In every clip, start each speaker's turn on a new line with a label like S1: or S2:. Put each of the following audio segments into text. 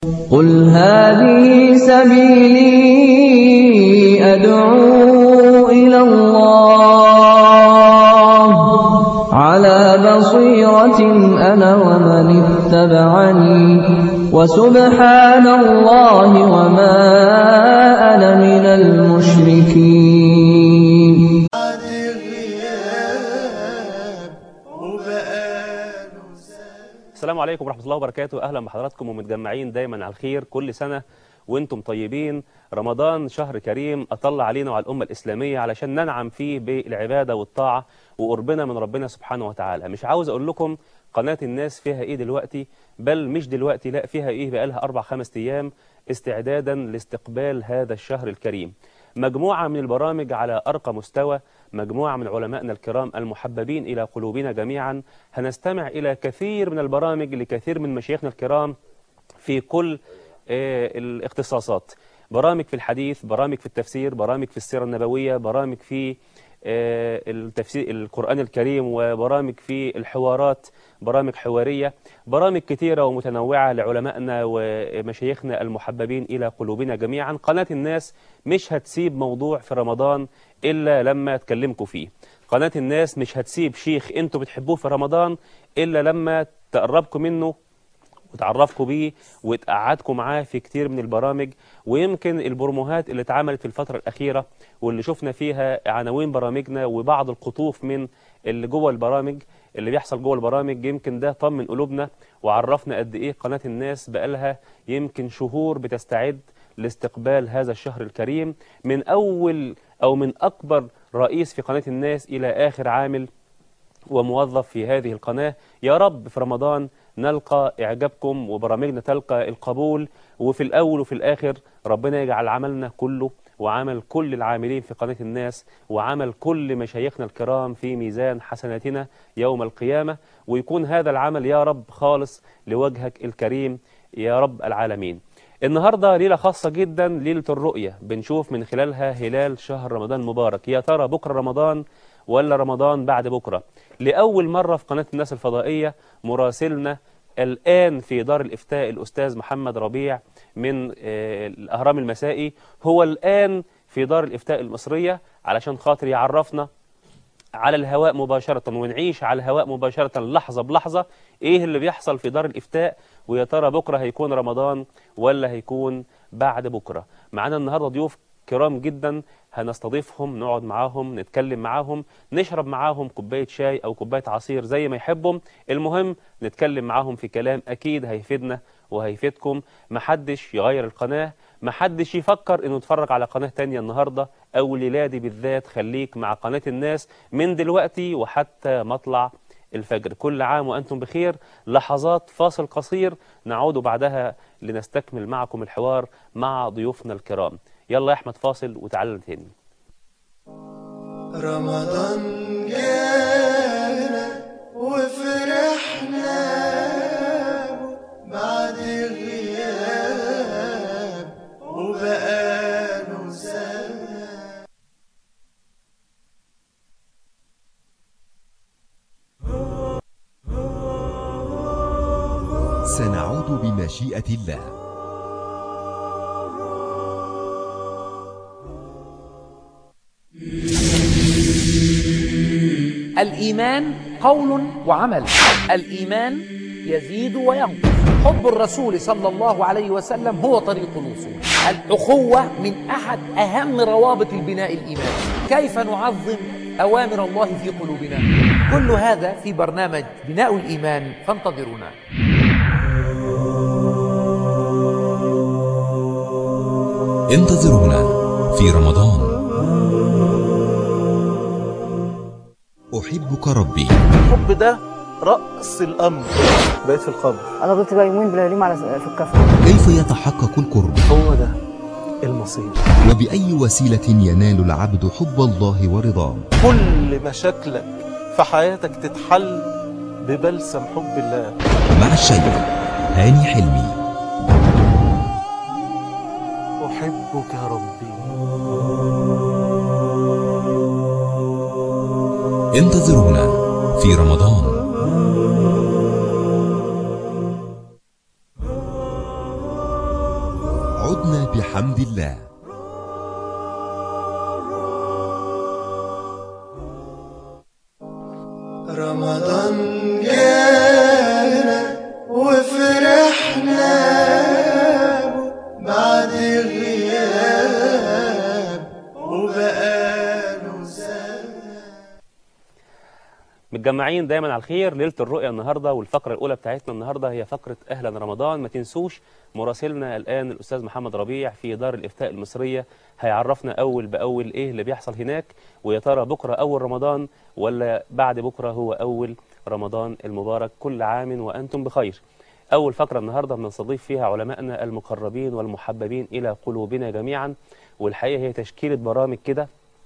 S1: قُلْ هَٰذِهِ سَبِيلِي أَدْعُو إِلَى اللَّهِ ۚ عَلَىٰ بَصِيرَةٍ أَنَا وَمَنِ اتَّبَعَنِي ۖ وَسُبْحَانَ اللَّهِ وَمَا أَنَا مِنَ الْمُشْرِكِينَ
S2: السلام عليكم ورحمة الله وبركاته أهلا بحضراتكم ومتجمعين دايما على الخير كل سنة وانتم طيبين رمضان شهر كريم أطلع علينا وعلى الأمة الإسلامية علشان ننعم فيه بالعبادة والطاعة وقربنا من ربنا سبحانه وتعالى مش عاوز أقول لكم قناة الناس فيها إيه دلوقتي بل مش دلوقتي لا فيها إيه بقالها أربع خمس أيام استعدادا لاستقبال هذا الشهر الكريم مجموعة من البرامج على أرقى مستوى مجموعة من علمائنا الكرام المحببين إلى قلوبنا جميعا هنستمع إلى كثير من البرامج لكثير من مشايخنا الكرام في كل آه، الاختصاصات برامج في الحديث برامج في التفسير برامج في السيرة النبوية برامج في آه، التفسير القرآن الكريم وبرامج في الحوارات برامج حوارية برامج كثيرة ومتنوعة لعلمائنا ومشايخنا المحببين إلى قلوبنا جميعا قناة الناس مش هتسيب موضوع في رمضان إلا لما تكلمكم فيه قناة الناس مش هتسيب شيخ انتوا بتحبوه في رمضان إلا لما تقربكم منه وتعرفكم بيه وتقعدكم معاه في كتير من البرامج ويمكن البرموهات اللي اتعملت في الفترة الأخيرة واللي شفنا فيها عناوين برامجنا وبعض القطوف من اللي جوه البرامج اللي بيحصل جوه البرامج يمكن ده طمن قلوبنا وعرفنا قد ايه قناة الناس بقالها يمكن شهور بتستعد لاستقبال هذا الشهر الكريم من أول أو من أكبر رئيس في قناة الناس إلى آخر عامل وموظف في هذه القناة يا رب في رمضان نلقى إعجابكم وبرامجنا تلقى القبول وفي الأول وفي الآخر ربنا يجعل عملنا كله وعمل كل العاملين في قناة الناس وعمل كل مشايخنا الكرام في ميزان حسناتنا يوم القيامة ويكون هذا العمل يا رب خالص لوجهك الكريم يا رب العالمين النهاردة ليلة خاصة جدا ليلة الرؤية بنشوف من خلالها هلال شهر رمضان مبارك يا ترى بكرة رمضان ولا رمضان بعد بكرة لأول مرة في قناة الناس الفضائية مراسلنا الآن في دار الإفتاء الأستاذ محمد ربيع من آه، الأهرام المسائي هو الآن في دار الإفتاء المصرية علشان خاطر يعرفنا على الهواء مباشرة ونعيش على الهواء مباشرة لحظة بلحظة إيه اللي بيحصل في دار الإفتاء ويا ترى بكرة هيكون رمضان ولا هيكون بعد بكرة معانا النهاردة ضيوف كرام جدا هنستضيفهم نقعد معاهم نتكلم معاهم نشرب معاهم كوباية شاي أو كوباية عصير زي ما يحبهم المهم نتكلم معاهم في كلام أكيد هيفيدنا وهيفيدكم محدش يغير القناة محدش يفكر انه يتفرج على قناة تانية النهاردة او الليلة دي بالذات خليك مع قناة الناس من دلوقتي وحتى مطلع الفجر كل عام وأنتم بخير لحظات فاصل قصير نعود بعدها لنستكمل معكم الحوار مع ضيوفنا الكرام يلا يا أحمد فاصل وتعالى تاني
S3: رمضان جانا وفرحنا بعد غياب وبقاله سنة
S4: سنعود بمشيئة الله
S5: الإيمان قول وعمل الإيمان يزيد وينقص حب الرسول صلى الله عليه وسلم هو طريق الوصول الأخوة من أحد أهم روابط البناء الإيماني كيف نعظم أوامر الله في قلوبنا كل هذا في برنامج بناء الإيمان فانتظرونا
S4: انتظرونا في رمضان أحبك ربي
S6: الحب ده رأس الأمر بقيت في القبر
S7: انا فضلت بقى يومين بلا يوم على في الكفر
S4: كيف يتحقق القرب
S6: هو ده المصير
S4: وبأي وسيلة ينال العبد حب الله ورضاه
S6: كل مشاكلك في حياتك تتحل ببلسم حب الله
S4: مع الشيخ هاني حلمي
S6: أحبك ربي
S4: انتظرونا في رمضان عدنا بحمد الله
S3: رمضان جانا وفرحنا بعد غياب وبقاله سنة
S2: متجمعين دايما على الخير ليله الرؤيه النهارده والفقره الاولى بتاعتنا النهارده هي فقره اهلا رمضان ما تنسوش مراسلنا الان الاستاذ محمد ربيع في دار الافتاء المصريه هيعرفنا اول باول ايه اللي بيحصل هناك ويا ترى بكره اول رمضان ولا بعد بكره هو اول رمضان المبارك كل عام وانتم بخير اول فقره النهارده بنستضيف فيها علمائنا المقربين والمحببين الى قلوبنا جميعا والحقيقه هي تشكيله برامج كده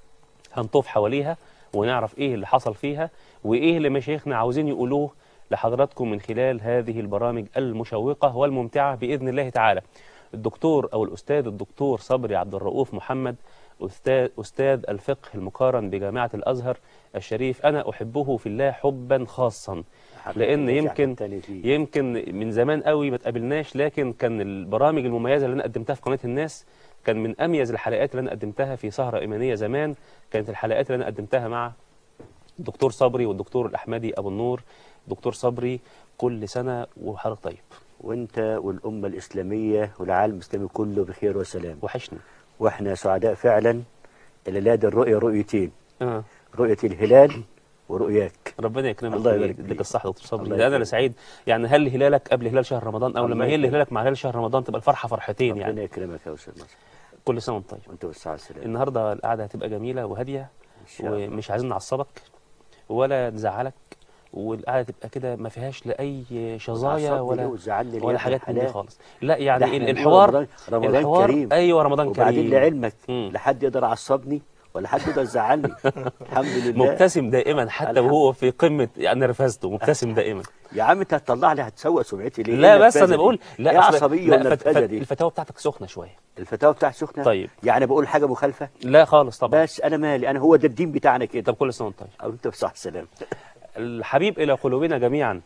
S2: هنطوف حواليها ونعرف ايه اللي حصل فيها وايه اللي مشايخنا عاوزين يقولوه لحضراتكم من خلال هذه البرامج المشوقة والممتعة بإذن الله تعالى الدكتور أو الأستاذ الدكتور صبري عبد الرؤوف محمد أستاذ, أستاذ الفقه المقارن بجامعة الأزهر الشريف أنا أحبه في الله حبا خاصا لأن يمكن يمكن من زمان قوي ما تقابلناش لكن كان البرامج المميزة اللي أنا قدمتها في قناة الناس كان من أميز الحلقات اللي أنا قدمتها في سهرة إيمانية زمان كانت الحلقات اللي أنا قدمتها مع الدكتور صبري والدكتور الأحمدي أبو النور دكتور صبري كل سنة وحضرتك طيب
S8: وانت والأمة الإسلامية والعالم الإسلامي كله بخير وسلام
S2: وحشني
S8: واحنا سعداء فعلا الليلة دي الرؤية رؤيتين
S2: آه.
S8: رؤية الهلال ورؤياك
S2: ربنا يكرمك
S8: الله يبارك
S2: يديك
S8: فيك.
S2: الصحة دكتور صبري
S8: الله
S2: ده أنا اللي
S8: يكرمك.
S2: سعيد يعني هل هلالك قبل هلال شهر رمضان أو
S8: الله
S2: لما يهل
S8: يكرمك.
S2: هلالك مع هلال شهر رمضان تبقى الفرحة فرحتين
S8: ربنا
S2: يعني
S8: يكرمك يا أستاذ مصر
S2: كل سنة وأنت طيب
S8: وانت والساعة السلام
S2: النهارده القعدة هتبقى جميلة وهادية
S8: إن شاء الله.
S2: ومش عايزين نعصبك ولا نزعلك والقعدة تبقى كده ما فيهاش لا أي شظايا
S8: وتعصبني
S2: ولا
S8: ليه وتزعلني ليه يا
S2: ولا
S8: ابن
S2: حاجات من دي
S8: الحلال؟
S2: خالص لا
S8: ده
S2: يعني
S8: احنا
S2: الحوار
S8: رمضان, رمضان
S2: الحوار
S8: كريم
S2: أيوه رمضان
S8: وبعدين
S2: كريم
S8: لعلمك
S2: مم.
S8: لا حد يقدر يعصبني ولا حد يقدر يزعلني الحمد لله
S2: مبتسم دائما حتى
S8: الحمد.
S2: وهو في قمة يعني نرفزته مبتسم دائما
S8: يا عم انت هتطلع لي هتسوق سمعتي ليه
S2: لا
S8: إيه
S2: بس
S8: النرفزة
S2: انا
S8: دي؟
S2: بقول لا
S8: ايه
S2: أصل-
S8: عصبيه
S2: لا فت-
S8: والنرفزه
S2: فت-
S8: دي
S2: الفتاوى بتاعتك سخنه شويه
S8: الفتاوى بتاعتي سخنه
S2: طيب.
S8: يعني بقول حاجه مخالفه
S2: لا خالص طبعا
S8: بس انا مالي انا هو ده الدين بتاعنا كده
S2: طب كل سنه وانت طيب
S8: او انت بصح السلام
S2: الحبيب الى قلوبنا جميعا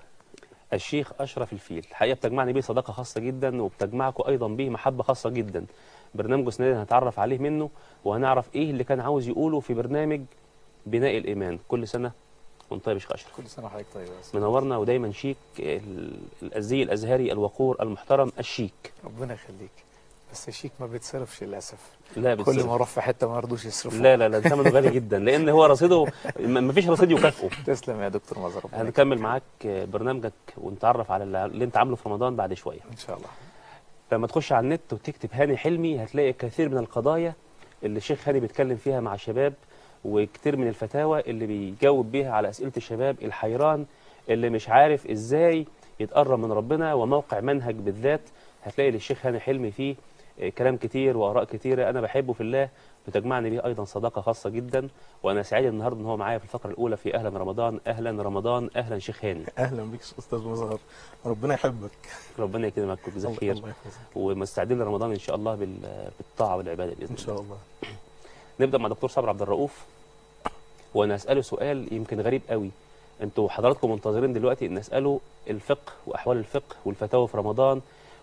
S2: الشيخ اشرف الفيل الحقيقه بتجمعني بيه صداقه خاصه جدا وبتجمعكم ايضا به محبه خاصه جدا برنامج سنين هنتعرف عليه منه وهنعرف ايه اللي كان عاوز يقوله في برنامج بناء الايمان كل سنه وانت طيب يا شيخ اشرف
S9: كل سنه وحضرتك طيب يا أستاذ.
S2: منورنا ودايما شيك ال- الازي الازهري الوقور المحترم الشيك
S9: ربنا يخليك بس الشيك ما بيتصرفش للاسف
S2: لا
S9: كل
S2: بتصرف.
S9: ما اروح في حته ما يرضوش يصرفوا
S2: لا لا لا ده ثمنه غالي جدا لان هو رصيده م- مفيش رصيد يكافئه
S9: تسلم يا دكتور مظهر ربنا
S2: هنكمل
S9: يكرمك.
S2: معاك برنامجك ونتعرف على اللي اللي انت عامله في رمضان بعد شويه
S9: ان شاء الله
S2: لما تخش على النت وتكتب هاني حلمي هتلاقي كثير من القضايا اللي الشيخ هاني بيتكلم فيها مع الشباب وكتير من الفتاوى اللي بيجاوب بيها على اسئله الشباب الحيران اللي مش عارف ازاي يتقرب من ربنا وموقع منهج بالذات هتلاقي للشيخ هاني حلمي فيه آه، كلام كتير واراء كتيره انا بحبه في الله بتجمعني بيه ايضا صداقه خاصه جدا وانا سعيد النهارده ان هو معايا في الفقره الاولى في اهلا رمضان اهلا رمضان اهلا شيخ هاني
S6: اهلا بيك يا استاذ مظهر ربنا يحبك
S2: ربنا يكرمك ويجزاك خير
S6: الله يحفظك
S2: ومستعدين لرمضان ان شاء الله بال- بالطاعه والعباده باذن
S6: ان
S2: الله
S6: شاء الله
S2: نبدا مع دكتور صبري عبد الرؤوف وانا اساله سؤال يمكن غريب قوي انتوا حضراتكم منتظرين دلوقتي ان اساله الفقه واحوال الفقه والفتاوى في رمضان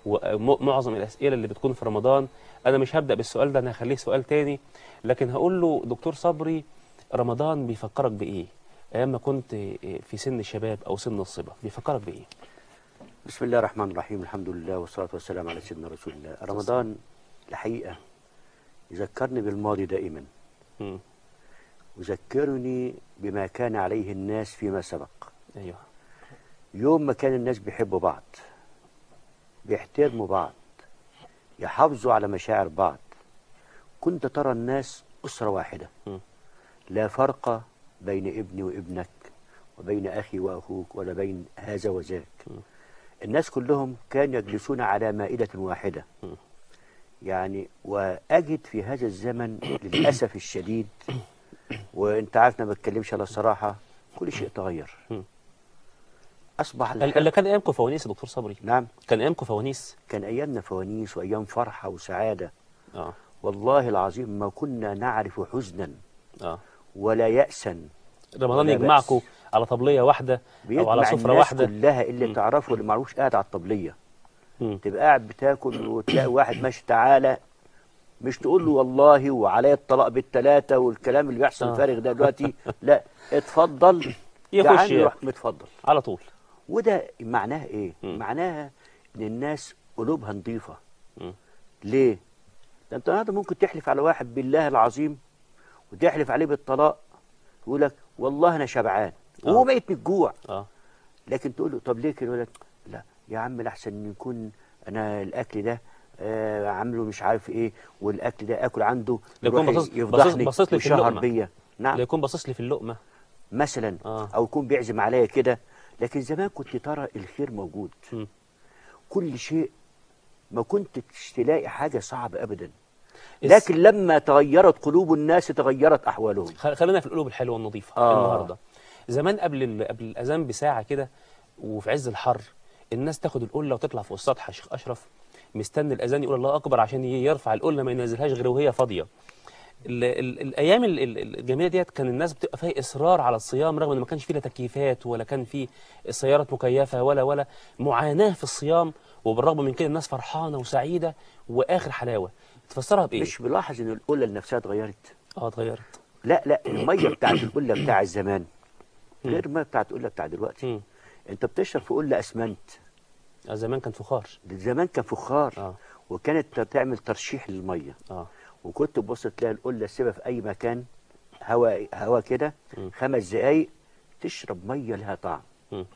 S2: ومعظم الاسئله اللي بتكون في رمضان انا مش هبدا بالسؤال ده انا هخليه سؤال تاني لكن هقول له دكتور صبري رمضان بيفكرك بايه ايام ما كنت في سن الشباب او سن الصبا بيفكرك بايه
S8: بسم الله الرحمن الرحيم الحمد لله والصلاة والسلام على سيدنا رسول الله رمضان الحقيقة يذكرني بالماضي دائما
S2: مم.
S8: يذكرني بما كان عليه الناس فيما سبق
S2: ايوه
S8: يوم ما كان الناس بيحبوا بعض بيحترموا بعض يحافظوا على مشاعر بعض كنت ترى الناس أسرة واحدة
S2: م.
S8: لا فرق بين ابني وابنك وبين أخي وأخوك ولا بين هذا وذاك الناس كلهم كانوا يجلسون على مائدة واحدة يعني وأجد في هذا الزمن للأسف الشديد وانت عارف أنا ما بتكلمش على الصراحة كل شيء تغير
S2: م.
S8: أصبح
S2: اللي
S8: الحال
S2: كان ايامكم فوانيس يا دكتور صبري
S8: نعم
S2: كان ايامكم فوانيس
S8: كان أيامنا فوانيس وأيام فرحة وسعادة
S2: اه
S8: والله العظيم ما كنا نعرف حزنا
S2: اه
S8: ولا يأسا
S2: رمضان
S8: ولا
S2: يجمعكم
S8: بأس.
S2: على طبليه واحده او
S8: بيجمع
S2: على سفره
S8: الناس
S2: واحده
S8: كلها اللي
S2: م.
S8: تعرفه اللي معروش قاعد على الطبلية
S2: مم.
S8: تبقى قاعد بتاكل وتلاقي واحد ماشي تعالى مش تقول له والله وعليا الطلاق بالثلاثه والكلام اللي بيحصل
S2: آه.
S8: الفارغ ده دلوقتي لا اتفضل
S2: يخش
S8: جعان
S2: ياكل.
S8: يروح متفضل
S2: على طول
S8: وده معناها ايه
S2: مم.
S8: معناها ان الناس قلوبها نظيفه
S2: مم.
S8: ليه ده انت النهارده ممكن تحلف على واحد بالله العظيم وتحلف عليه بالطلاق يقول لك والله انا شبعان وهو
S2: آه.
S8: ميت من الجوع
S2: اه
S8: لكن تقول له طب ليه كده يقول لك لا يا عم الاحسن يكون انا الاكل ده آه عامله مش عارف ايه والاكل ده اكل عنده
S2: لا يكون
S8: يروح
S2: باصص-
S8: يفضحني
S2: باصص- باصص لي في
S8: ويشهر
S2: اللقمة.
S8: بيا نعم
S2: لا يكون باصص لي في اللقمه
S8: مثلا
S2: آه.
S8: او يكون بيعزم عليا كده لكن زمان كنت ترى الخير موجود
S2: مم.
S8: كل شيء ما كنتش تلاقي حاجه صعبه ابدا
S2: الس-
S8: لكن لما تغيرت قلوب الناس تغيرت احوالهم
S2: خل- خلينا في القلوب الحلوه النظيفه
S8: آه.
S2: النهارده زمان قبل ال... قبل الاذان بساعه كده وفي عز الحر الناس تاخد القله وتطلع فوق السطح يا شيخ اشرف مستني الاذان يقول الله اكبر عشان ي- يرفع القله ما ينزلهاش غير وهي فاضيه ال ال الايام ال- ال- الجميله ديت كان الناس بتبقى فيها اصرار على الصيام رغم ان ما كانش فيه لا تكييفات ولا كان فيه سيارات مكيفه ولا ولا معاناه في الصيام وبالرغم من كده الناس فرحانه وسعيده واخر حلاوه تفسرها بايه؟
S8: مش ملاحظ ان القله نفسها اتغيرت
S2: اه اتغيرت
S8: لا لا الميه بتاعت القله بتاع الزمان غير الميه بتاعت القله بتاع دلوقتي
S2: مم.
S8: انت بتشرب في قله اسمنت
S2: آه، زمان كان فخار
S8: ده زمان كان فخار
S2: اه
S8: وكانت تعمل ترشيح للميه
S2: اه
S8: وكنت تبص تلاقي القله سيبها في اي مكان هواء هواء كده
S2: مم.
S8: خمس دقايق تشرب ميه لها طعم
S2: مم.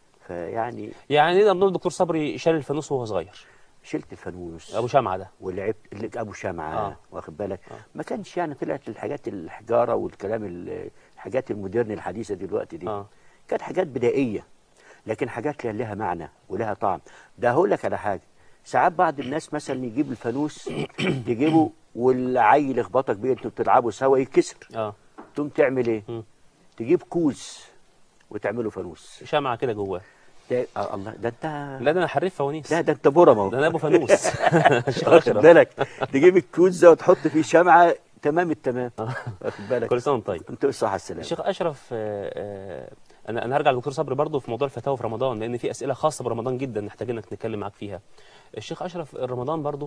S8: فيعني
S2: يعني نقدر نقول الدكتور صبري شال الفانوس وهو صغير
S8: شلت الفانوس
S2: ابو شمعه ده
S8: ولعبت اللي ابو شمعه
S2: آه.
S8: آه. واخد بالك
S2: آه.
S8: آه. ما كانش يعني طلعت الحاجات الحجاره والكلام ال- الحاجات المودرن الحديثه دلوقتي دي
S2: اه
S8: كانت حاجات بدائيه لكن حاجات لها- لها معنى ولها طعم ده هقول لك على حاجه ساعات بعض الناس مثلا يجيب الفانوس يجيبه والعيل يخبطك بيه انتوا بتلعبوا سوا يتكسر
S2: اه
S8: تقوم تعمل ايه؟
S2: مم.
S8: تجيب كوز وتعمله فانوس
S2: شمعه كده جواه
S8: ده آه الله ده انت
S2: لا ده انا حريف فوانيس
S8: ده ده انت برم اهو
S2: ده انا ابو فانوس شيخ
S8: واخد
S2: أشرف.
S8: بالك تجيب الكوز ده وتحط فيه شمعه تمام التمام واخد بالك
S2: كل سنه وانت طيب
S8: انت صح على السلامه
S2: الشيخ اشرف آه، آه، انا انا هرجع للدكتور صبري برضه في موضوع الفتاوى في رمضان لان في اسئله خاصه برمضان جدا محتاجين انك نتكلم معاك فيها الشيخ اشرف رمضان برضه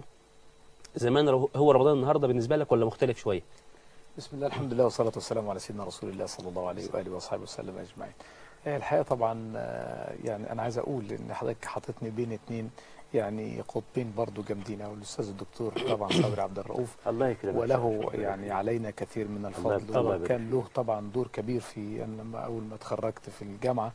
S2: زمان رو- هو رمضان النهارده بالنسبه لك ولا مختلف شويه
S9: بسم الله الحمد لله والصلاة والسلام على سيدنا رسول الله صلى الله عليه وآله وصحبه وسلم أجمعين آه، الحقيقة طبعا آه، يعني أنا عايز أقول إن حضرتك حاططني بين اتنين يعني قطبين برضو جامدين أو الأستاذ الدكتور طبعا صابر عبد الرؤوف
S8: الله يكرمك
S9: وله يعني علينا كثير من الفضل
S8: الله يبارك
S9: وكان له طبعا دور كبير في أن لما أول ما اتخرجت في الجامعة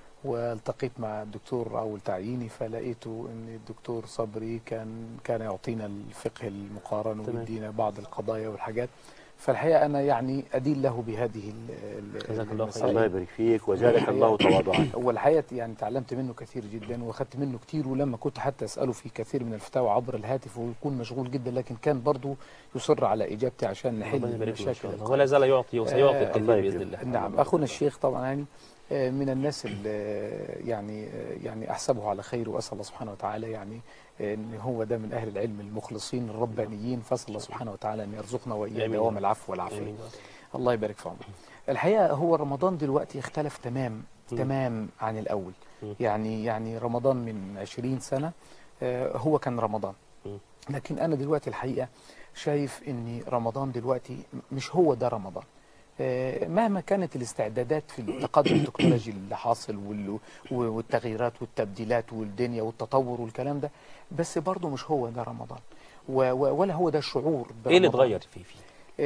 S9: والتقيت مع الدكتور أول تعييني فلقيته أن الدكتور صبري كان كان يعطينا الفقه المقارن
S2: تمام.
S9: ويدينا بعض القضايا والحاجات فالحقيقة أنا يعني أدين له بهذه ال- ال-
S2: جزاك الله خير.
S9: المسائل.
S8: الله يبارك فيك وزادك الله تواضعا
S9: هو الحقيقة يعني تعلمت منه كثير جدا واخدت منه كتير ولما كنت حتى أسأله في كثير من الفتاوى عبر الهاتف ويكون مشغول جدا لكن كان برضو يصر على إجابتي عشان نحل
S2: ربنا يبارك له ان
S9: المشاكل
S2: شاء الله
S9: القائمة.
S2: ولا زال يعطي وسيعطي
S9: آه،
S2: الكثير
S8: الله
S2: باذن
S8: يكرمك.
S2: الله
S9: نعم أخونا الشيخ طبعا يعني آه، من الناس اللي آه، يعني آه، يعني أحسبه على خير وأسأل الله سبحانه وتعالى يعني آه، إن هو ده من أهل العلم المخلصين الربانيين فأسأل الله سبحانه وتعالى أن يرزقنا وإياه
S2: آمين.
S9: دوام العفو والعافية
S2: آمين.
S9: الله يبارك في عمرك الحقيقة هو رمضان دلوقتي اختلف تمام
S2: مم.
S9: تمام عن الأول
S2: مم.
S9: يعني يعني رمضان من 20 سنة آه، هو كان رمضان
S2: مم.
S9: لكن أنا دلوقتي الحقيقة شايف إن رمضان دلوقتي مش هو ده رمضان آه، مهما كانت الاستعدادات في التقدم التكنولوجي اللي حاصل وال- والتغييرات والتبديلات والدنيا والتطور والكلام ده بس برضه مش هو ده رمضان و- و- ولا هو ده الشعور
S2: ايه اللي
S9: برمضان.
S2: اتغير فيه فيه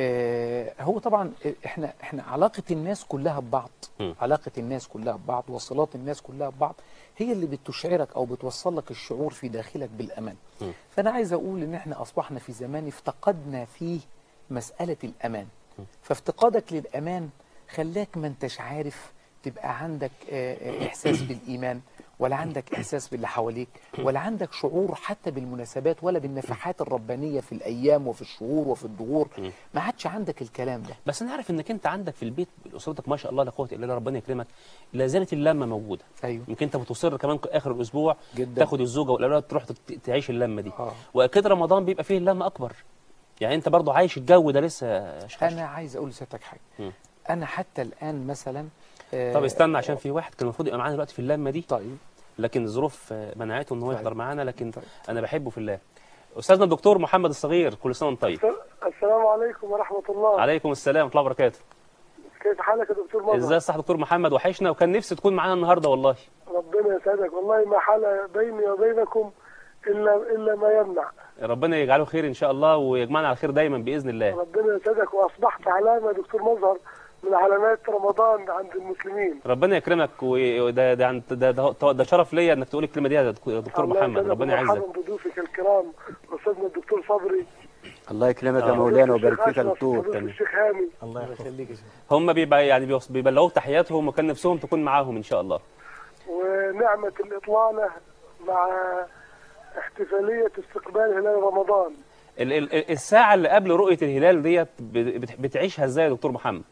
S9: آه، هو طبعا احنا احنا علاقة الناس كلها ببعض
S2: م.
S9: علاقة الناس كلها ببعض وصلات الناس كلها ببعض هي اللي بتشعرك او بتوصل لك الشعور في داخلك بالامان
S2: م.
S9: فانا عايز اقول ان احنا اصبحنا في زمان افتقدنا فيه مسألة الامان فافتقادك للامان خلاك ما انتش عارف تبقى عندك آه، آه، احساس بالايمان ولا عندك احساس باللي حواليك ولا عندك شعور حتى بالمناسبات ولا بالنفحات الربانيه في الايام وفي الشهور وفي الدهور ما عادش عندك الكلام ده
S2: بس انا عارف انك انت عندك في البيت اسرتك ما شاء الله لا قوه الا بالله ربنا يكرمك لا زالت اللمه موجوده
S9: ايوه
S2: يمكن انت بتصر كمان اخر الاسبوع
S9: جدا
S2: تاخد الزوجه والاولاد تروح تت- تعيش اللمه دي
S9: اه
S2: واكيد رمضان بيبقى فيه اللمه اكبر يعني انت برضو عايش الجو ده لسه يا شيخ
S9: انا عايز اقول لسيادتك حاجه
S2: مم.
S9: انا حتى الان مثلا آه،
S2: طب استنى عشان في واحد كان المفروض يبقى معانا دلوقتي في اللمه دي
S9: طيب
S2: لكن الظروف آه، منعته ان هو يحضر معانا لكن انا بحبه في الله استاذنا الدكتور محمد الصغير كل سنه وانت طيب
S10: السلام عليكم ورحمة الله
S2: عليكم السلام ورحمه الله وبركاته
S10: كيف حالك يا دكتور مظهر
S2: ازاي صح دكتور محمد وحشنا وكان نفسي تكون معانا النهارده والله
S10: ربنا يسعدك والله ما حال بيني وبينكم إلا إلا ما يمنع
S2: ربنا يجعله خير ان شاء الله ويجمعنا على خير دايما باذن الله
S10: ربنا يسعدك وأصبحت علامة يا دكتور مظهر من علامات رمضان عند المسلمين
S2: ربنا يكرمك وده ده عن- ده, ده, ده شرف ليا انك تقول الكلمه دي يا دكتور- يا دكتور
S10: الله
S2: محمد
S10: يسعدك
S2: ربنا يعزك
S10: ومرحبا بضيوفك الكرام أستاذنا الدكتور صبري
S8: الله يكرمك يا
S2: آه.
S8: مولانا
S10: الشيخ
S8: ويبارك فيك يا
S10: أشرف،
S8: دكتور
S10: فضيلة
S8: تمام
S10: الشيخ هاني
S6: الله يخليك يا شيخ
S2: هم بيبقى يعني بيوص- بيبلغوك تحياتهم وكان نفسهم تكون معاهم ان شاء الله
S10: ونعمة الإطلالة مع احتفالية استقبال هلال رمضان
S2: ال- ال- الساعه اللي قبل رؤيه الهلال ديت بت- بتعيشها ازاي يا دكتور محمد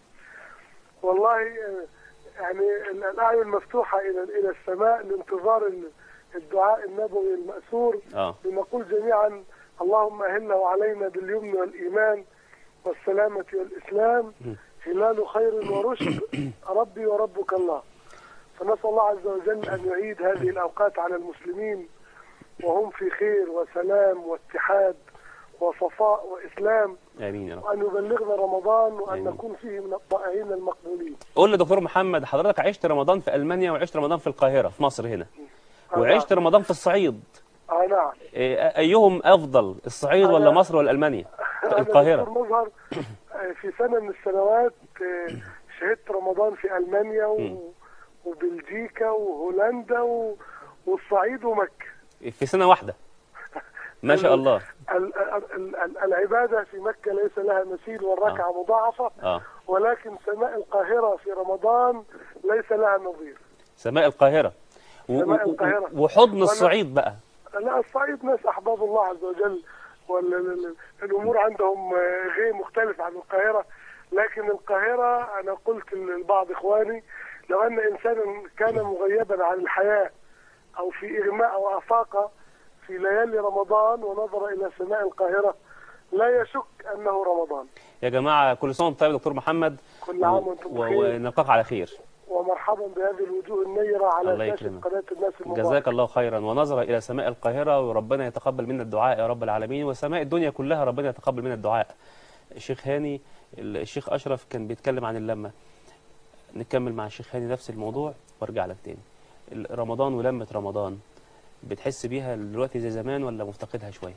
S10: والله آه، يعني ال- الأعين مفتوحة إلى إلى السماء لانتظار ال- الدعاء النبوي المأثور
S2: اه
S10: لنقول جميعا اللهم أهله علينا باليمن والإيمان والسلامة والإسلام هلال خير ورشد ربي وربك الله فنسأل الله عز وجل أن يعيد هذه الأوقات على المسلمين وهم في خير وسلام واتحاد وصفاء وإسلام
S2: امين يا رب
S10: وأن يبلغنا رمضان وأن
S2: آمين.
S10: نكون فيه من الطائعين المقبولين
S2: قول لي دكتور محمد حضرتك عشت رمضان في المانيا وعشت رمضان في القاهره في مصر هنا
S10: آه،
S2: وعشت رمضان في الصعيد
S10: آه نعم
S2: إيه، ايهم افضل الصعيد ولا
S10: أنا-
S2: مصر ولا المانيا
S10: أنا
S2: القاهره
S10: دكتور مظهر آه، في سنة من السنوات آه، شهدت رمضان في ألمانيا
S2: مم.
S10: و... وبلجيكا وهولندا و... والصعيد ومكة
S2: في سنه واحده ما شاء الله
S10: ال... ال... ال... العبادة في مكة ليس لها مثيل والركعة مضاعفة
S2: اه
S10: ولكن سماء القاهرة في رمضان ليس لها نظير
S2: سماء القاهره و-
S10: سماء
S2: و-
S10: القاهرة.
S2: وحضن
S10: وأنا-
S2: الصعيد بقى
S10: لا الصعيد ناس أحباب الله عز وجل والأمور عندهم آه، غير مختلف عن القاهرة لكن القاهرة أنا قلت لبعض إخواني لو أن إنسانا كان مغيبا عن الحياة أو في إغماء أو أفاقة في ليالي رمضان ونظر إلى سماء القاهرة لا يشك أنه رمضان
S2: يا جماعه كل سنه وانتم طيب يا دكتور محمد
S10: كل عام وأنتم
S2: و-
S10: بخير
S2: ونلقاك على خير
S10: ومرحبا بهذه الوجوه النيرة على
S2: الله
S10: شاشة
S2: يكرمك.
S10: قناة الناس المباركة
S2: جزاك الله خيرا ونظر الى سماء القاهره وربنا يتقبل منا الدعاء يا رب العالمين وسماء الدنيا كلها ربنا يتقبل منا الدعاء الشيخ هاني الشيخ اشرف كان بيتكلم عن اللمه نكمل مع الشيخ هاني نفس الموضوع وارجع لك تاني ال- رمضان ولمه رمضان بتحس بيها دلوقتي زي زمان ولا مفتقدها شويه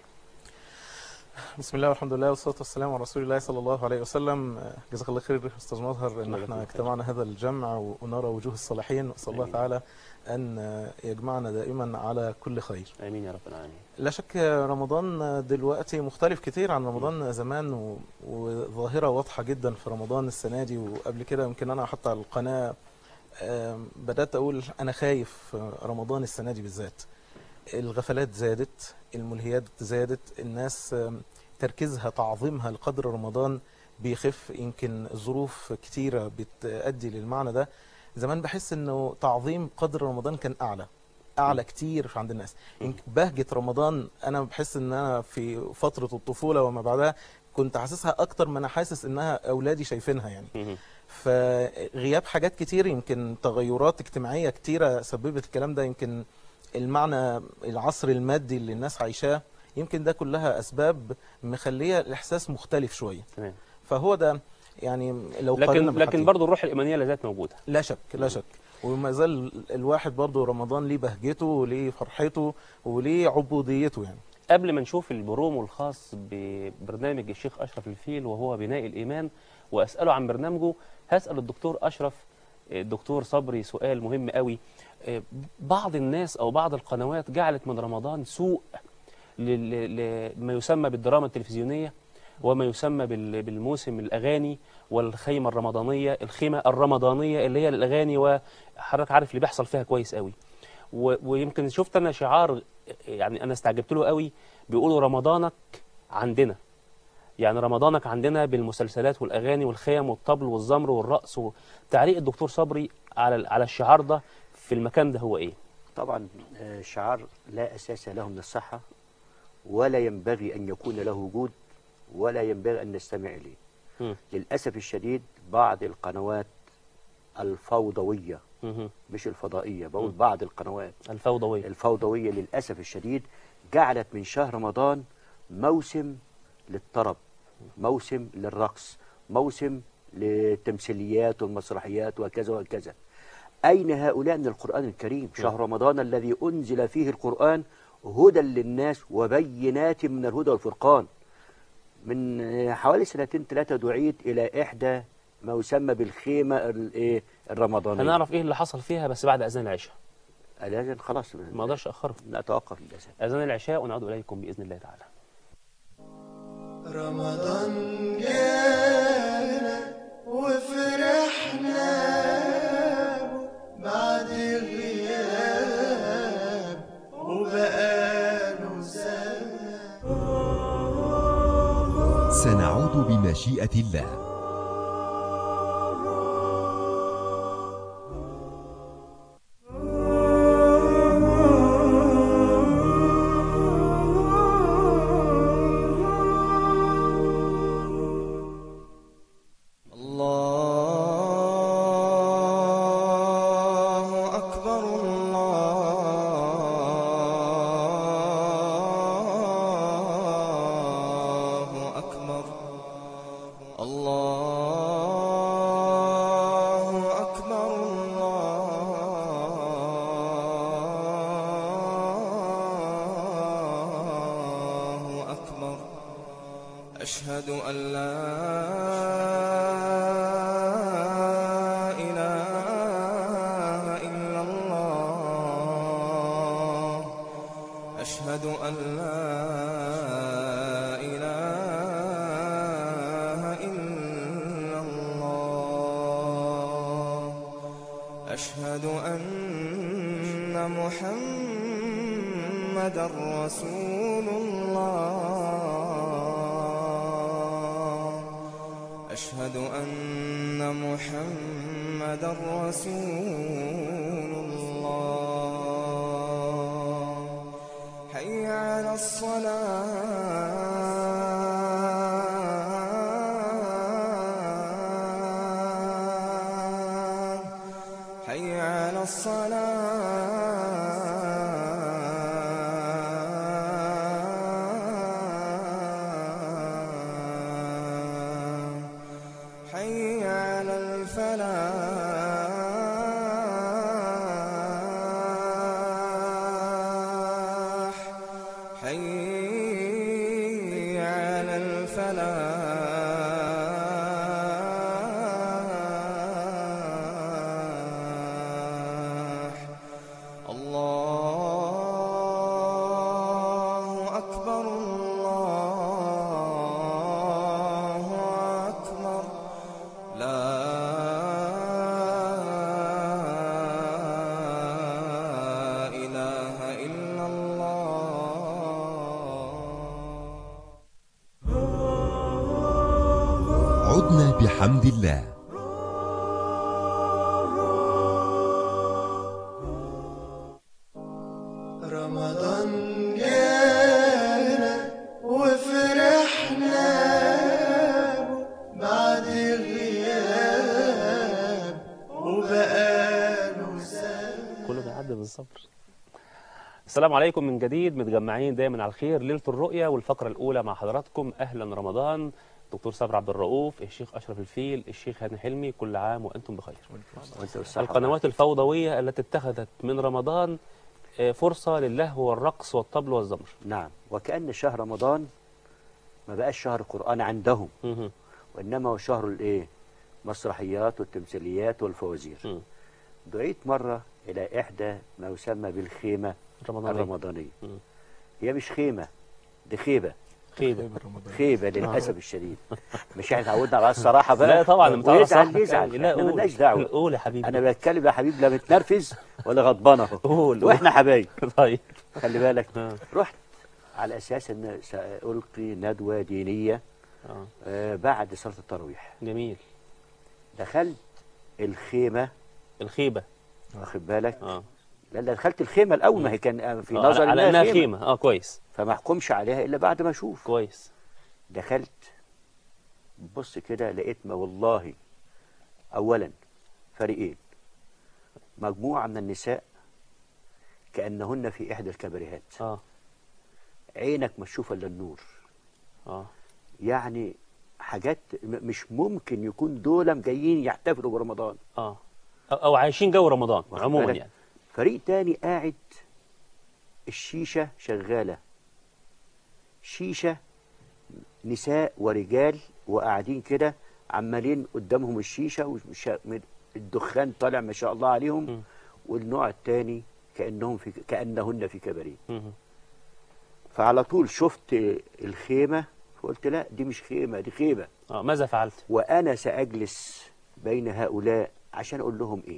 S6: بسم الله والحمد لله والصلاة والسلام على رسول الله صلى الله عليه وسلم آه، جزاك الله خير أستاذ مظهر أن
S2: الله
S6: احنا
S2: يجزاك
S6: اجتمعنا هذا الجمع و- ونرى وجوه الصالحين وأسأل الله
S2: آمين.
S6: تعالى أن آه، يجمعنا دائما على كل خير
S2: امين يا رب العالمين
S6: لا شك رمضان دلوقتي مختلف كتير عن رمضان زمان و- وظاهرة واضحة جدا في رمضان السنة دي وقبل كده يمكن أنا حتى على القناة آم، بدأت أقول أنا خايف رمضان السنة دي بالذات الغفلات زادت الملهيات زادت الناس آم، تركيزها تعظيمها لقدر رمضان بيخف يمكن ظروف كتيرة بتأدي للمعنى ده زمان بحس انه تعظيم قدر رمضان كان اعلى اعلى كتير عند الناس يمكن بهجة رمضان انا بحس ان انا في فترة الطفولة وما بعدها كنت حاسسها اكتر ما انا حاسس انها اولادي شايفينها يعني
S2: مهم.
S6: فغياب حاجات كتير يمكن تغيرات اجتماعية كتيرة سببت الكلام ده يمكن المعنى العصر المادي اللي الناس عايشاه يمكن ده كلها أسباب مخلية الإحساس مختلف شوية
S2: تمام
S6: فهو ده يعني لو
S2: لكن
S6: قارنا
S2: لكن
S6: بالحاجتين.
S2: برضه الروح الايمانيه لا زالت موجوده
S6: لا شك لا شك وما زال الواحد برضه رمضان ليه بهجته وليه فرحته وليه عبوديته يعني
S2: قبل ما نشوف البرومو الخاص ببرنامج الشيخ اشرف الفيل وهو بناء الايمان واساله عن برنامجه هسال الدكتور اشرف الدكتور صبري سؤال مهم قوي آه، بعض الناس او بعض القنوات جعلت من رمضان سوق لما يسمى بالدراما التلفزيونيه وما يسمى بال- بالموسم الاغاني والخيمه الرمضانيه الخيمه الرمضانيه اللي هي الاغاني وحضرتك عارف اللي بيحصل فيها كويس قوي و- ويمكن شفت انا شعار يعني انا استعجبت له قوي بيقولوا رمضانك عندنا يعني رمضانك عندنا بالمسلسلات والاغاني والخيم والطبل والزمر والرقص وتعليق الدكتور صبري على ال- على الشعار ده في المكان ده هو ايه
S8: طبعا آه، شعار لا أساس له من الصحة ولا ينبغي أن يكون له وجود ولا ينبغي أن نستمع إليه
S2: مم.
S8: للأسف الشديد بعض القنوات الفوضوية
S2: مهم.
S8: مش الفضائية بقول بعض القنوات
S2: الفوضوية
S8: الفوضوية للأسف الشديد جعلت من شهر رمضان موسم للطرب موسم للرقص موسم للتمثيليات والمسرحيات وكذا وكذا أين هؤلاء من القرآن الكريم شهر رمضان الذي أنزل فيه القرآن هدى للناس وبينات من الهدى والفرقان من آه، حوالي سنتين ثلاثة دعيت إلى إحدى ما يسمى بالخيمة ال- إيه الرمضانية
S2: هنعرف ايه اللي حصل فيها بس بعد اذان العشاء
S8: الأذان خلاص
S2: ما اقدرش اخره
S8: نتوقف للأذان
S2: اذان العشاء ونعود اليكم باذن الله تعالى
S3: رمضان جانا وفرحنا بعد غياب وبقاله سنة
S4: سنعود بمشيئة الله
S3: الله أكبر الله أكبر الله أكبر الله أكبر أشهد أن لا إله إلا الله أشهد أن لا إله إلا الله أشهد أن محمدا رسول الله أشهد أن محمدا رسول الله حي على الصلاة حي على الصلاة حي على الفلاح حي على الفلاح الله أكبر الله أكبر لا إله إلا الله
S4: عدنا بحمد الله
S3: رمضان جانا وفرحنا بعد غياب وبقاله سنة
S2: كله بيعدي بالصبر السلام عليكم من جديد متجمعين دايما على الخير ليله الرؤيا والفقره الاولى مع حضراتكم اهلا رمضان دكتور صبري عبد الرؤوف الشيخ اشرف الفيل الشيخ هاني حلمي كل عام وانتم بخير
S8: وانت والصحة
S2: القنوات الفوضويه التي اتخذت من رمضان آه، فرصه للهو والرقص والطبل والزمر
S8: نعم وكأن شهر رمضان ما بقاش شهر قرآن عندهم
S2: مهم.
S8: وإنما هو شهر الإيه مسرحيات والتمثيليات والفوازير
S2: مم.
S8: دعيت مرة إلى إحدى ما يسمى بالخيمة
S2: رمضانية.
S8: الرمضانية
S2: مم.
S8: هي مش خيمة دي خيبة
S2: خيبه
S8: خيبة للأسف الشديد مش احنا اتعودنا على الصراحة بقى
S2: لا طبعا لما تعرف
S8: ويزعل
S2: صاحبك
S8: يزعل
S2: يعني. لا
S8: احنا
S2: قول
S8: مالناش دعوة
S2: قول يا حبيبي
S8: أنا بتكلم يا حبيبي لا متنرفز ولا غضبان أهو
S2: قول
S8: وإحنا حبايب
S2: طيب
S8: خلي بالك
S2: آه.
S8: رحت على أساس إن سألقي ندوة دينية
S2: آه.
S8: آه، بعد صلاة التراويح
S2: جميل
S8: دخلت الخيمة
S2: الخيبه
S8: واخد بالك
S2: اه
S8: لا لا دخلت الخيمة الأول ما هي كان في
S2: آه،
S8: نظري
S2: على انها خيمه اه كويس
S8: فما احكمش عليها إلا بعد ما أشوف
S2: كويس
S8: دخلت بص كده لقيت ما والله أولا فريقين مجموعة من النساء كأنهن في إحدى الكبريهات
S2: اه
S8: عينك مش تشوف إلا النور
S2: اه
S8: يعني حاجات م- مش ممكن يكون دول جايين يحتفلوا برمضان
S2: اه أو- او عايشين جو رمضان
S8: واخد
S2: عموما
S8: بالك؟
S2: يعني
S8: فريق تاني قاعد الشيشة شغالة شيشة نساء ورجال وقاعدين كده عمالين قدامهم الشيشة وش- الدخان طالع ما شاء الله عليهم
S2: م.
S8: والنوع التاني كأنهم في كأنهن في كباريه
S2: مهم.
S8: فعلى طول شفت الخيمة فقلت لا دي مش خيمة دي خيمة
S2: اه ماذا فعلت
S8: وأنا سأجلس بين هؤلاء عشان أقول لهم إيه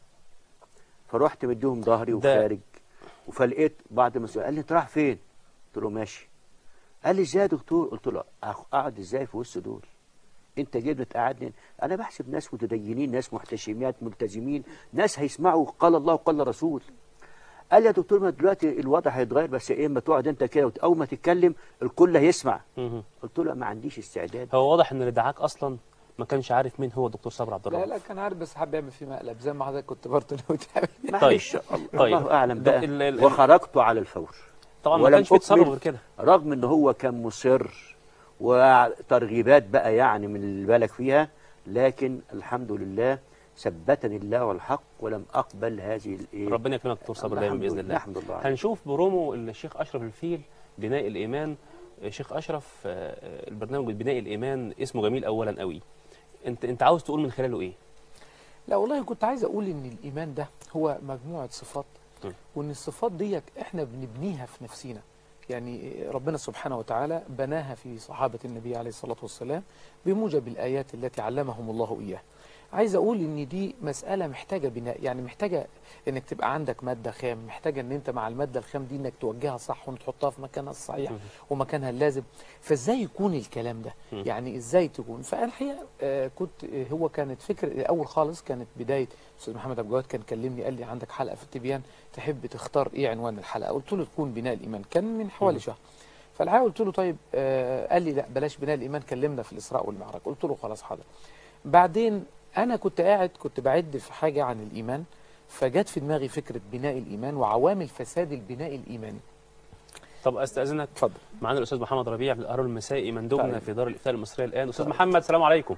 S8: فرحت مديهم ظهري
S2: ده-
S8: وخارج فلقيت بعض المسؤولين قال لي أنت رايح فين؟ قلت له ماشي قال لي إزاي يا دكتور؟ قلت له أخ- أقعد إزاي في وسط دول؟ أنت جيت بتقعدني أنا بحسب ناس متدينين ناس محتشمات ملتزمين ناس هيسمعوا قال الله وقال الرسول قال لي يا دكتور ما دلوقتي الوضع هيتغير بس ايه اما تقعد انت كده وت- اول ما تتكلم الكل هيسمع
S2: مهم.
S8: قلت له ما عنديش استعداد
S2: هو واضح ان اللي دعاك اصلا ما كانش عارف مين هو الدكتور صبري عبد
S9: لا
S2: الرؤوف
S9: لا كان عارف بس حابب يعمل فيه مقلب زي ما حضرتك كنت برضه لو تعمل
S8: معلش
S2: طيب.
S8: الله اعلم
S2: ده
S8: بقى
S2: ال- ال-
S8: وخرجت على الفور
S2: طبعا ما
S8: ولم
S2: كانش بيتصرف
S8: أكمل.
S2: غير كده
S8: رغم ان هو كان مصر وترغيبات بقى يعني من اللي بالك فيها لكن الحمد لله ثبتني الله والحق ولم اقبل هذه الايه
S2: ربنا يكرمك دكتور صبري دايما
S8: الحمد
S2: باذن
S8: لله،
S2: الله
S8: الحمد لله عليك.
S2: هنشوف برومو الشيخ اشرف الفيل بناء الايمان شيخ اشرف آه، البرنامج بناء الايمان اسمه جميل اولا قوي انت انت عاوز تقول من خلاله ايه
S9: لا والله كنت عايز اقول ان الايمان ده هو مجموعه صفات
S2: م.
S9: وان الصفات ديت احنا بنبنيها في نفسينا يعني ربنا سبحانه وتعالى بناها في صحابه النبي عليه الصلاه والسلام بموجب الايات التي علمهم الله اياها عايز اقول ان دي مساله محتاجه بناء يعني محتاجه انك تبقى عندك ماده خام محتاجه ان انت مع الماده الخام دي انك توجهها صح وتحطها في مكانها الصحيح ومكانها اللازم فازاي يكون الكلام ده
S2: م.
S9: يعني ازاي تكون فانا الحقيقه آه، كنت آه، هو كانت فكره اول خالص كانت بدايه استاذ محمد ابو جواد كان كلمني قال لي عندك حلقه في التبيان تحب تختار ايه عنوان الحلقه قلت له تكون بناء الايمان كان من حوالي
S2: م.
S9: شهر فالحقيقه قلت له طيب آه قال لي لا بلاش بناء الايمان كلمنا في الاسراء والمعراج قلت له خلاص حاضر بعدين انا كنت قاعد كنت بعد في حاجه عن الايمان فجت في دماغي فكره بناء الايمان وعوامل فساد البناء الايماني
S2: طب استاذنك
S9: اتفضل
S2: معانا الاستاذ محمد ربيع من القرار المسائي مندوبنا
S9: طيب.
S2: في دار الافتاء المصريه الان استاذ
S9: طيب.
S2: محمد السلام عليكم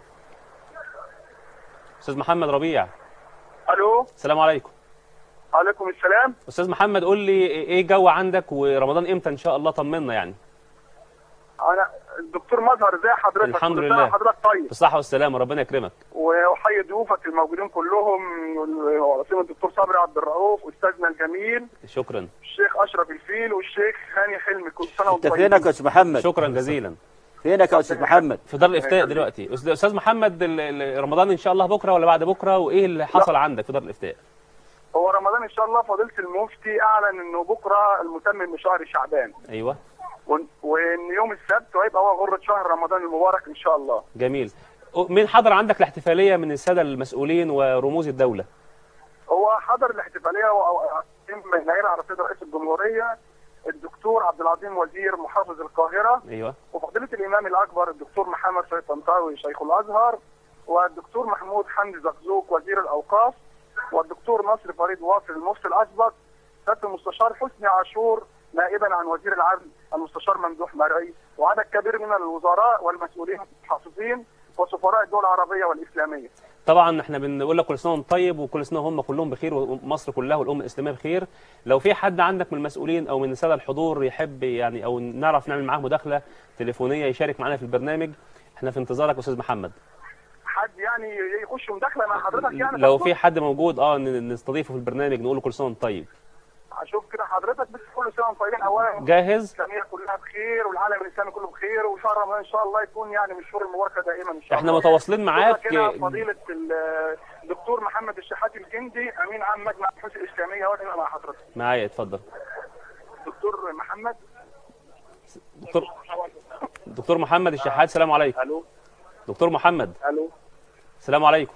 S2: استاذ محمد ربيع
S10: الو
S2: السلام عليكم
S10: عليكم السلام
S2: استاذ محمد قول لي ايه الجو عندك ورمضان امتى ان شاء الله طمنا يعني
S10: انا الدكتور مظهر ازي حضرتك
S2: الحمد
S10: كل سنة
S2: لله.
S10: حضرتك طيب
S2: بالصحه والسلامه ربنا يكرمك
S10: واحيي ضيوفك الموجودين كلهم وسيم الدكتور صبري عبد الرؤوف استاذنا الجميل
S2: شكرا
S10: الشيخ اشرف الفيل والشيخ هاني حلمي كل سنه
S8: انت
S10: وانتم
S8: فينك يا استاذ محمد
S2: شكرا جزيلا
S8: فينك يا استاذ محمد
S2: في دار الافتاء دلوقتي أستاذ- استاذ محمد ال- ال- رمضان ان شاء الله بكره ولا بعد بكره وايه اللي حصل عندك في دار الافتاء
S10: هو رمضان ان شاء الله فضيله المفتي اعلن انه بكره المتمم بشهر شعبان
S2: ايوه
S10: وان وإن يوم السبت هيبقى هو غره شهر رمضان المبارك ان شاء الله
S2: جميل مين حضر عندك الاحتفاليه من الساده المسؤولين ورموز الدوله
S10: هو حضر الاحتفاليه نائل على سيد رئيس الجمهوريه الدكتور عبد العظيم وزير محافظ القاهره
S2: ايوه
S10: وفضيله الامام الاكبر الدكتور محمد سيد طنطاوي شيخ الازهر والدكتور محمود حمدي زقزوق وزير الاوقاف والدكتور نصر فريد واصل المفتي الاسبق سياده المستشار حسني عاشور نائبا عن وزير العدل المستشار ممدوح مرعي وعدد كبير من الوزراء والمسؤولين المحافظين وسفراء الدول العربيه والاسلاميه.
S2: طبعا احنا بنقول لك كل سنه وانت طيب وكل سنه هم كلهم بخير ومصر كلها والامه الاسلاميه بخير لو في حد عندك من المسؤولين او من الساده الحضور يحب يعني او نعرف نعمل معاه مداخله تليفونيه يشارك معنا في البرنامج احنا في انتظارك يا استاذ محمد
S10: حد يعني يخش مداخله مع حضرتك يعني
S2: لو في حد موجود اه ن- نستضيفه في البرنامج نقول له كل سنه وانت طيب
S10: اشوف كده حضرتك بس كل سنه وانتم طيبين اولا
S2: جاهز
S10: الاسلاميه كلها بخير والعالم الاسلامي كله بخير وشهر رمضان ان شاء الله يكون يعني من الشهور المباركه دائما ان شاء
S2: احنا
S10: الله
S2: متواصلين معاك
S10: كده فضيله ال- الدكتور محمد الشحاتي الجندي امين عام مجمع البحوث الاسلاميه وانا مع حضرتك
S2: معايا اتفضل
S10: دكتور محمد
S2: دكتور دكتور محمد الشحات السلام عليكم
S10: الو
S2: دكتور محمد
S10: الو
S2: السلام عليكم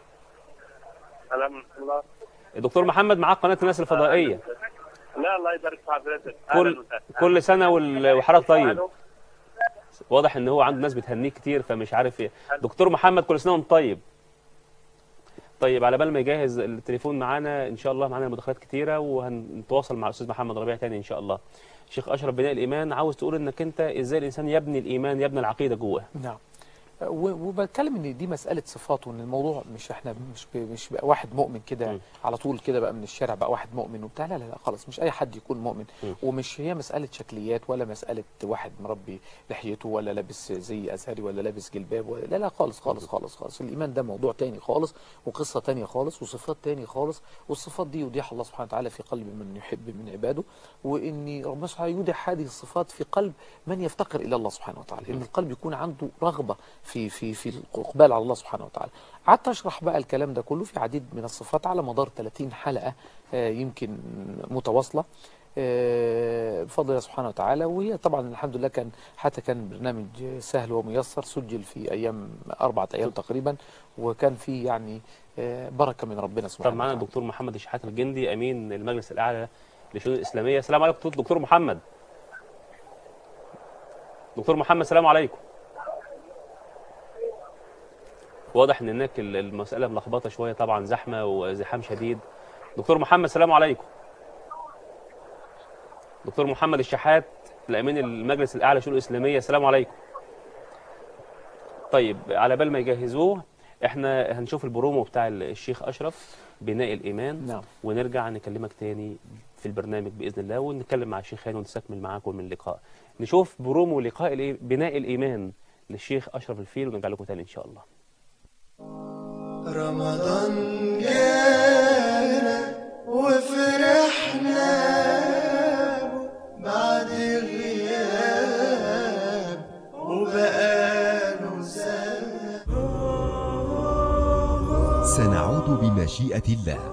S10: سلام الله
S2: دكتور محمد معاك قناه الناس الفضائيه
S10: لا الله يبارك في حضرتك
S2: كل كل سنه وال- وحضرتك طيب واضح ان هو عنده ناس بتهنيه كتير فمش عارف ايه دكتور محمد كل سنه وانت طيب طيب على بال ما يجهز التليفون معانا ان شاء الله معانا مداخلات كتيره وهنتواصل مع الاستاذ محمد ربيع تاني ان شاء الله شيخ اشرف بناء الايمان عاوز تقول انك انت ازاي الانسان يبني الايمان يبني العقيده جواه
S9: نعم و- وبتكلم ان دي مساله صفات وان الموضوع مش احنا مش ب- مش بقى واحد مؤمن كده على طول كده بقى من الشارع بقى واحد مؤمن وبتاع لا لا لا خلاص مش اي حد يكون مؤمن ومش هي مساله شكليات ولا مساله واحد مربي لحيته ولا لابس زي ازهري ولا لابس جلباب ولا لا لا خالص خالص خالص خالص الايمان ده موضوع تاني خالص وقصه تانية خالص وصفات تاني خالص والصفات دي يوديها الله سبحانه وتعالى في قلب من يحب من عباده وان ربنا سبحانه يودع هذه الصفات في قلب من يفتقر الى الله سبحانه وتعالى ان القلب يكون عنده رغبه في في في الاقبال على الله سبحانه وتعالى قعدت اشرح بقى الكلام ده كله في عديد من الصفات على مدار 30 حلقه آه، يمكن متواصله آه، بفضل الله سبحانه وتعالى وهي طبعا الحمد لله كان حتى كان برنامج سهل وميسر سجل في ايام اربعه ايام تقريبا وكان فيه يعني آه، بركه من ربنا سبحانه
S2: طب معانا الدكتور محمد الشحات الجندي امين المجلس الاعلى للشؤون الاسلاميه السلام عليكم دكتور محمد دكتور محمد السلام عليكم واضح ان هناك ال- المساله ملخبطه شويه طبعا زحمه وزحام شديد دكتور محمد السلام عليكم دكتور محمد الشحات الامين المجلس الاعلى للشؤون الاسلاميه السلام عليكم طيب على بال ما يجهزوه احنا هنشوف البرومو بتاع الشيخ اشرف بناء الايمان
S9: نعم.
S2: ونرجع نكلمك تاني في البرنامج باذن الله ونتكلم مع الشيخ هاني ونستكمل معاكم من اللقاء نشوف برومو لقاء الإيه- بناء الايمان للشيخ اشرف الفيل ونرجع لكم تاني ان شاء الله
S3: رمضان جانا وفرحنا بعد غياب وبقاله سنة
S4: سنعود بمشيئة الله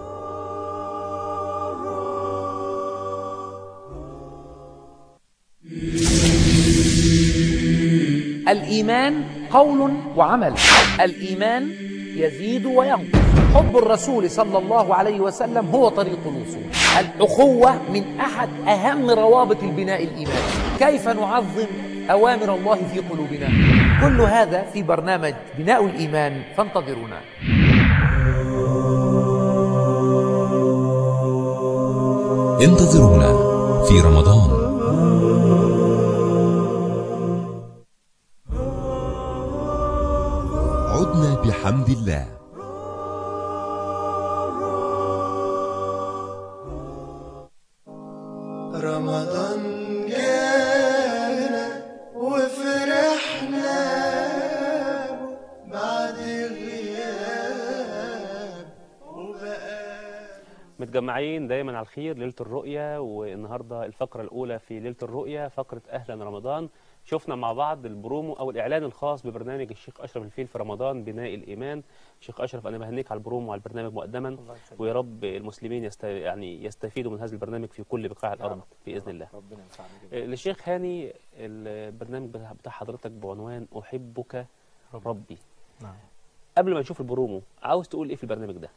S5: الإيمان قول وعمل الإيمان يزيد وينقص حب الرسول صلى الله عليه وسلم هو طريق الوصول الأخوة من أحد أهم روابط البناء الإيماني كيف نعظم أوامر الله في قلوبنا كل هذا في برنامج بناء الإيمان فانتظرونا
S4: انتظرونا في رمضان عدنا بحمد الله
S3: رمضان جانا وفرحنا بعد غياب وبقى
S2: متجمعين دايما على الخير ليله الرؤيه والنهارده الفقره الاولى في ليله الرؤيه فقره اهلا رمضان شفنا مع بعض البرومو او الاعلان الخاص ببرنامج الشيخ اشرف الفيل في رمضان بناء الايمان شيخ اشرف انا بهنيك على البرومو وعلى البرنامج مقدما ويا رب المسلمين يست... يعني يستفيدوا من هذا البرنامج في كل بقاع الارض باذن الله
S9: ربنا ينفعنا
S2: آه، للشيخ هاني البرنامج بتاع بتاع حضرتك بعنوان احبك ربي
S6: نعم
S2: قبل ما نشوف البرومو عاوز تقول ايه في البرنامج ده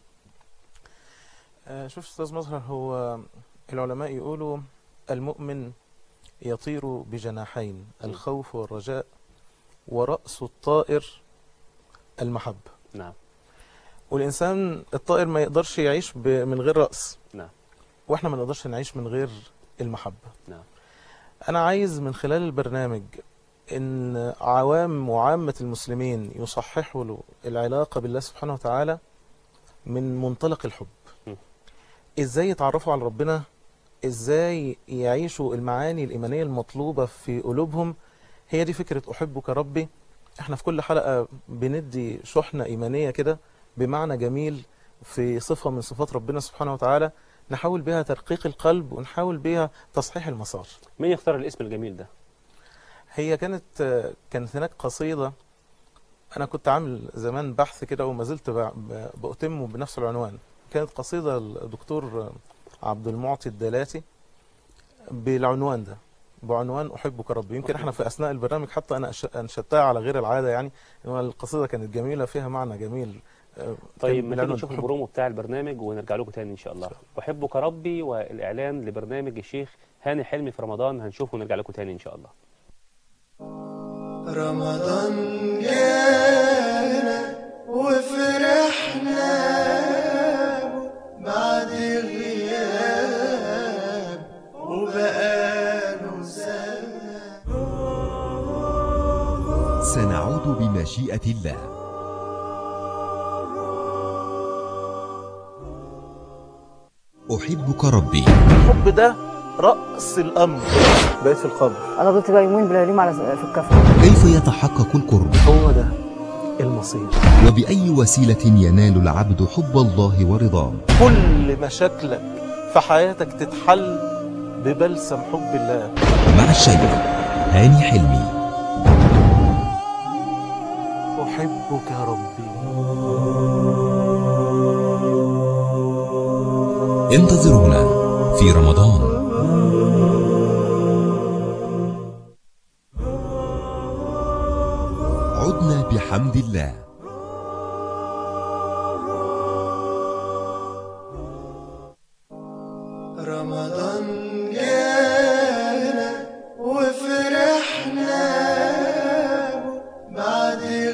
S6: آه، شوف استاذ مظهر هو العلماء يقولوا المؤمن يطير بجناحين الخوف والرجاء ورأس الطائر المحبة
S2: نعم
S6: والإنسان الطائر ما يقدرش يعيش ب- من غير رأس
S2: نعم
S6: واحنا ما نقدرش نعيش من غير المحبة
S2: نعم
S6: أنا عايز من خلال البرنامج إن عوام وعامة المسلمين يصححوا له العلاقة بالله سبحانه وتعالى من منطلق الحب
S2: م.
S6: إزاي يتعرفوا على ربنا إزاي يعيشوا المعاني الإيمانية المطلوبة في قلوبهم هي دي فكرة أحبك ربي احنا في كل حلقة بندي شحنة إيمانية كده بمعنى جميل في صفة من صفات ربنا سبحانه وتعالى نحاول بها ترقيق القلب ونحاول بها تصحيح المسار
S2: مين يختار الاسم الجميل ده
S6: هي كانت كانت هناك قصيدة أنا كنت عامل زمان بحث كده وما زلت ب- ب- بأتمه بنفس العنوان كانت قصيدة الدكتور عبد المعطي الدلاتي بالعنوان ده بعنوان أحبك ربي يمكن احنا في أثناء البرنامج حتى أنا أش- أنشدتها على غير العادة يعني إنما القصيدة كانت جميلة فيها معنى جميل آه،
S2: طيب
S6: كان
S2: ما تيجي
S6: بالعنوان
S2: نشوف
S6: أحب-
S2: البرومو بتاع البرنامج ونرجع لكم تاني ان شاء الله احبك ربي والاعلان لبرنامج الشيخ هاني حلمي في رمضان هنشوفه ونرجع لكم تاني ان شاء الله
S3: رمضان جانا وفرحنا
S4: سنعود بمشيئة الله أحبك ربي
S6: الحب ده رأس الأمر بقيت في القبر
S7: انا فضلت بقى يومين بلا يوم على في الكفن
S4: كيف يتحقق القرب
S6: هو ده المصير
S4: وبأي وسيلة ينال العبد حب الله ورضاه
S6: كل مشاكلك في حياتك تتحل ببلسم حب الله
S4: مع الشيخ هاني حلمي
S6: أحبك ربي
S4: انتظرونا في رمضان عدنا بحمد الله
S3: رمضان جانا وفرحنا بعد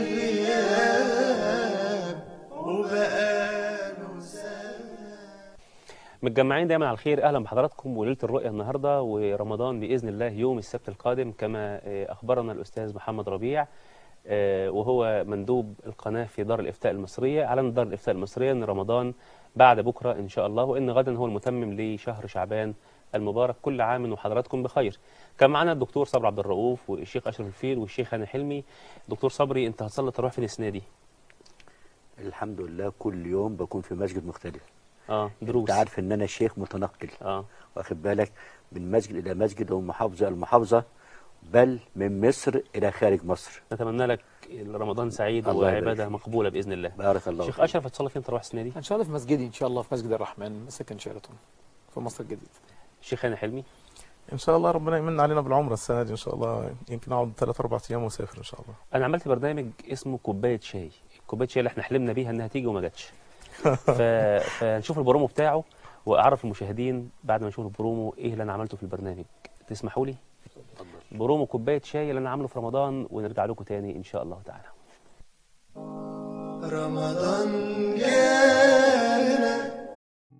S3: غياب وبقاله سنة
S2: متجمعين دايما على الخير اهلا بحضراتكم وليله الرؤيه النهارده ورمضان باذن الله يوم السبت القادم كما آه، اخبرنا الاستاذ محمد ربيع آه، وهو مندوب القناه في دار الافتاء المصريه اعلن دار الافتاء المصريه ان رمضان بعد بكره ان شاء الله وان غدا هو المتمم لشهر شعبان المبارك كل عام وحضراتكم بخير كان معانا الدكتور صبري عبد الرؤوف والشيخ اشرف الفيل والشيخ هاني حلمي دكتور صبري انت هتصلي التراويح فين السنه دي
S8: الحمد لله كل يوم بكون في مسجد مختلف
S2: اه دروس
S8: انت عارف ان انا شيخ متنقل
S2: اه
S8: واخد بالك من مسجد الى مسجد ومن محافظه الى محافظه بل من مصر الى خارج مصر
S2: نتمنى لك رمضان سعيد
S8: الله يبارك
S2: وعباده
S8: فيك.
S2: مقبوله باذن الله
S8: بارك الله
S2: شيخ
S8: فيك.
S2: اشرف هتصلي فين تراويح السنه دي
S9: ان شاء الله في مسجدي ان شاء الله في مسجد الرحمن مسكن شيراتون في مصر الجديدة
S2: الشيخ هاني حلمي
S6: إن شاء الله ربنا يمن علينا بالعمرة السنة دي إن شاء الله يمكن أقعد ثلاث أربع أيام وأسافر إن شاء الله
S2: انا عملت برنامج اسمه كوبايه شاي كوبايه شاي اللي احنا حلمنا بيها انها تيجي وما جاتش ف... فنشوف البرومو بتاعه واعرف المشاهدين بعد ما نشوف البرومو ايه اللي انا عملته في البرنامج تسمحوا لي برومو كوبايه شاي اللي انا عامله في رمضان ونرجع لكم تاني ان شاء الله تعالى
S3: رمضان جانا